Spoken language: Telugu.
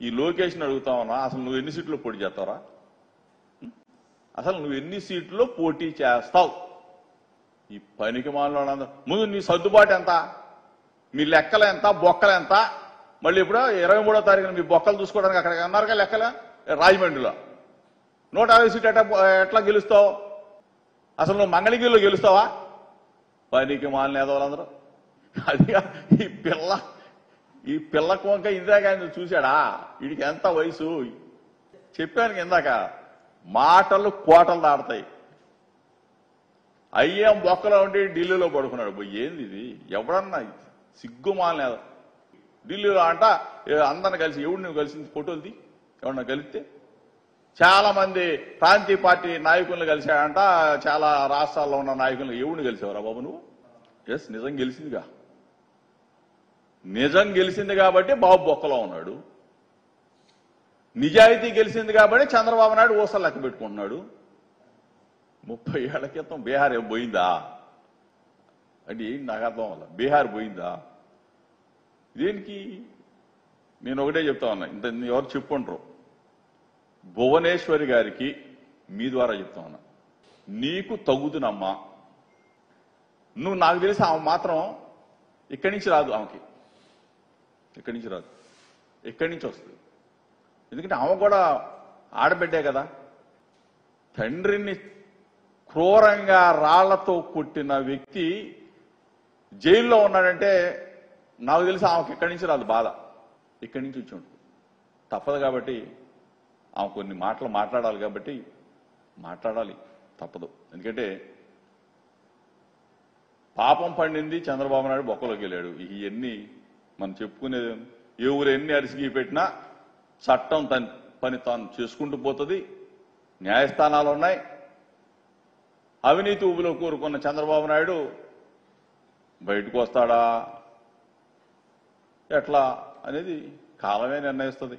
ఈ లోకేష్ని అడుగుతా ఉన్నా అసలు నువ్వు ఎన్ని సీట్లు పోటీ చేస్తావురా అసలు నువ్వు ఎన్ని సీట్లో పోటీ చేస్తావు ఈ పనికి మాలలో ముందు నీ సర్దుబాటు ఎంత మీ లెక్కలు ఎంత బొక్కలు ఎంత మళ్ళీ ఇప్పుడు ఇరవై మూడో తారీఖున మీ బొక్కలు చూసుకోవడానికి అక్కడ అన్నారుగా లెక్కలు రాజమండ్రిలో నూట యాభై సీట్ ఎట్లా ఎట్లా గెలుస్తావు అసలు నువ్వు మంగళగిరిలో గెలుస్తావా పనికి మాలిన ఏదోలందరూ అది ఈ పిల్ల ఈ పిల్ల కొంక ఇందిరాగాంధీ చూశాడా వీడికి ఎంత వయసు చెప్పాను ఇందాక మాటలు కోటలు దాడతాయి అయ్యేం బొక్కలో ఉండి ఢిల్లీలో పడుకున్నాడు పోయి ఏంది ఇది ఎవడన్నా సిగ్గు మాలిన ఢిల్లీలో అంట ఏ అందరిని కలిసి ఎవడు నువ్వు కలిసింది ఫోటోలది ఎవడన్నా కలిస్తే చాలా మంది ప్రాంతీయ పార్టీ నాయకులను కలిశాడంట చాలా రాష్ట్రాల్లో ఉన్న నాయకులను ఎవడిని కలిసావురా బాబు నువ్వు ఎస్ నిజం గెలిచిందిగా నిజం గెలిచింది కాబట్టి బాబు బొక్కలో ఉన్నాడు నిజాయితీ గెలిచింది కాబట్టి చంద్రబాబు నాయుడు ఊసలు లెక్క పెట్టుకుంటున్నాడు ముప్పై ఏళ్ల క్రితం బీహార్ ఏం పోయిందా అంటే ఏంటి నాకు అర్థం వల్ల బీహార్ పోయిందా దేనికి నేను ఒకటే చెప్తా ఉన్నా ఇంత ఎవరు చెప్పుంటారు భువనేశ్వరి గారికి మీ ద్వారా చెప్తా ఉన్నా నీకు తగుదునమ్మా నువ్వు నాకు తెలిసి ఆమె మాత్రం ఇక్కడి నుంచి రాదు ఆమెకి ఇక్కడి నుంచి రాదు ఇక్కడి నుంచి వస్తుంది ఎందుకంటే ఆమె కూడా ఆడబిడ్డే కదా తండ్రిని క్రూరంగా రాళ్లతో కొట్టిన వ్యక్తి జైల్లో ఉన్నాడంటే నాకు తెలిసి ఆమెకి ఇక్కడి నుంచి రాదు బాధ ఇక్కడి నుంచి వచ్చి ఉంటుంది తప్పదు కాబట్టి ఆమె కొన్ని మాటలు మాట్లాడాలి కాబట్టి మాట్లాడాలి తప్పదు ఎందుకంటే పాపం పండింది చంద్రబాబు నాయుడు బొక్కలోకి వెళ్ళాడు ఇవన్నీ మనం చెప్పుకునేది ఏ ఊరు ఎన్ని అరిసిగి పెట్టినా చట్టం తన పని తాను చేసుకుంటూ పోతుంది న్యాయస్థానాలు ఉన్నాయి అవినీతి ఊబిలో కూరుకున్న చంద్రబాబు నాయుడు బయటకు వస్తాడా ఎట్లా అనేది కాలమే నిర్ణయిస్తుంది